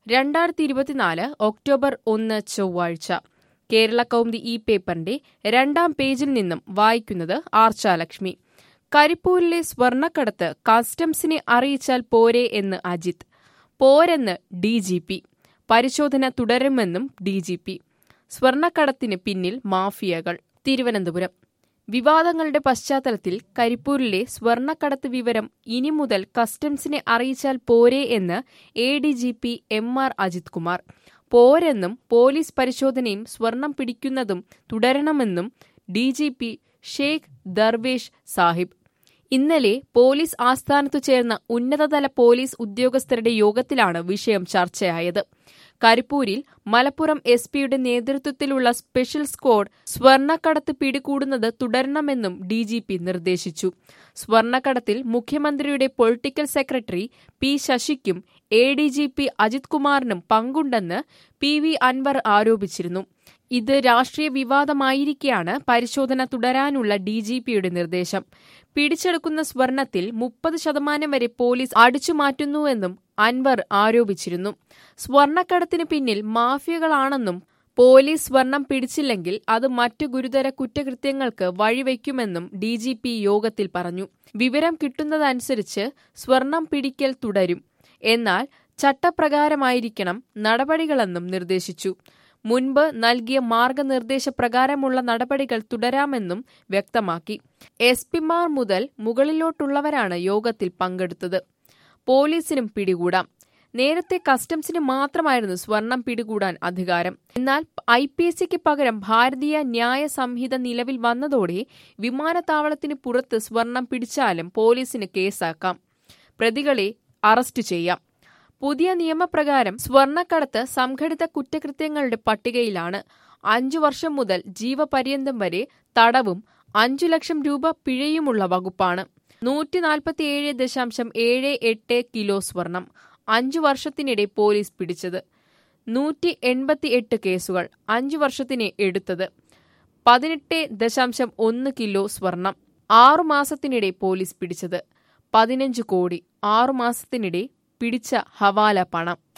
രണ്ടായിരത്തി ഇരുപത്തിനാല് ഒക്ടോബർ ഒന്ന് ചൊവ്വാഴ്ച കേരള കൗമുദി ഈ പേപ്പറിന്റെ രണ്ടാം പേജിൽ നിന്നും വായിക്കുന്നത് ആർച്ചാലക്ഷ്മി കരിപ്പൂരിലെ സ്വർണ്ണക്കടത്ത് കസ്റ്റംസിനെ അറിയിച്ചാൽ പോരെ എന്ന് അജിത് പോരെന്ന് ഡി ജി പി പരിശോധന തുടരുമെന്നും ഡി ജി പി സ്വർണ്ണക്കടത്തിന് പിന്നിൽ മാഫിയകൾ തിരുവനന്തപുരം വിവാദങ്ങളുടെ പശ്ചാത്തലത്തിൽ കരിപ്പൂരിലെ സ്വർണ്ണക്കടത്ത് വിവരം ഇനി മുതൽ കസ്റ്റംസിനെ അറിയിച്ചാൽ പോരെ എന്ന് A D G P M R Ajith Kumar പോരെന്നും പോലീസ് പരിശോധനയും സ്വർണം പിടിക്കുന്നതും തുടരണമെന്നും D G P Sheikh Darvesh Sahib ഇന്നലെ പോലീസ് ആസ്ഥാനത്തു ചേർന്ന ഉന്നതതല പോലീസ് ഉദ്യോഗസ്ഥരുടെ യോഗത്തിലാണ് വിഷയം ചർച്ചയായത് കരിപ്പൂരിൽ മലപ്പുറം എസ് പിയുടെ നേതൃത്വത്തിലുള്ള സ്പെഷ്യൽ സ്ക്വാഡ് സ്വർണ്ണക്കടത്ത് പിടികൂടുന്നത് തുടരണമെന്നും ഡി ജി പി നിർദ്ദേശിച്ചു സ്വർണ്ണക്കടത്തിൽ മുഖ്യമന്ത്രിയുടെ പൊളിറ്റിക്കൽ സെക്രട്ടറി പി ശശിക്കും A D G P Ajith കുമാറിനും പങ്കുണ്ടെന്ന് പി വി അൻവർ ആരോപിച്ചിരുന്നു ഇത് രാഷ്ട്രീയ വിവാദമായിരിക്കെയാണ് പരിശോധന തുടരാനുള്ള ഡി ജി പിയുടെ നിർദ്ദേശം പിടിച്ചെടുക്കുന്ന സ്വർണത്തിൽ മുപ്പത് ശതമാനം വരെ പോലീസ് അടിച്ചുമാറ്റുന്നുവെന്നും അൻവർ ആരോപിച്ചിരുന്നു സ്വർണ്ണക്കടത്തിന് പിന്നിൽ മാഫിയകളാണെന്നും പോലീസ് സ്വർണം പിടിച്ചില്ലെങ്കിൽ അത് മറ്റു ഗുരുതര കുറ്റകൃത്യങ്ങൾക്ക് വഴിവെക്കുമെന്നും ഡി ജി പി യോഗത്തിൽ പറഞ്ഞു വിവരം കിട്ടുന്നതനുസരിച്ച് സ്വർണം പിടിക്കൽ തുടരും എന്നാൽ ചട്ടപ്രകാരമായിരിക്കണം നടപടികളെന്നും നിർദ്ദേശിച്ചു മുൻപ് നൽകിയ മാർഗനിർദ്ദേശപ്രകാരമുള്ള നടപടികൾ തുടരാമെന്നും വ്യക്തമാക്കി എസ് പിമാർ മുതൽ മുകളിലോട്ടുള്ളവരാണ് യോഗത്തിൽ പങ്കെടുത്തത് പോലീസിനും പിടികൂടാം നേരത്തെ കസ്റ്റംസിന് മാത്രമായിരുന്നു സ്വർണം പിടികൂടാൻ അധികാരം എന്നാൽ ഐ പി എസ് സിക്ക് പകരം ഭാരതീയ ന്യായ സംഹിത നിലവിൽ വന്നതോടെ വിമാനത്താവളത്തിന് പുറത്ത് സ്വർണം പിടിച്ചാലും പോലീസിന് കേസാക്കാം പ്രതികളെ അറസ്റ്റ് ചെയ്യാം പുതിയ നിയമപ്രകാരം സ്വർണ്ണക്കടത്ത് സംഘടിത കുറ്റകൃത്യങ്ങളുടെ പട്ടികയിലാണ് അഞ്ചു വർഷം മുതൽ ജീവപര്യന്തം വരെ തടവും അഞ്ചു ലക്ഷം രൂപ പിഴയുമുള്ള വകുപ്പാണ് നൂറ്റി നാൽപ്പത്തിയേഴ് ദശാംശം ഏഴ് എട്ട് കിലോ സ്വർണം അഞ്ചു വർഷത്തിനിടെ പോലീസ് പിടിച്ചത് നൂറ്റി എൺപത്തി എട്ട് കേസുകൾ അഞ്ചു വർഷത്തിന് എടുത്തത് പതിനെട്ട് ദശാംശം ഒന്ന് കിലോ സ്വർണം ആറുമാസത്തിനിടെ പോലീസ് പിടിച്ചത് പതിനഞ്ച് കോടി ആറുമാസത്തിനിടെ പിടിച്ച ഹവാല പണം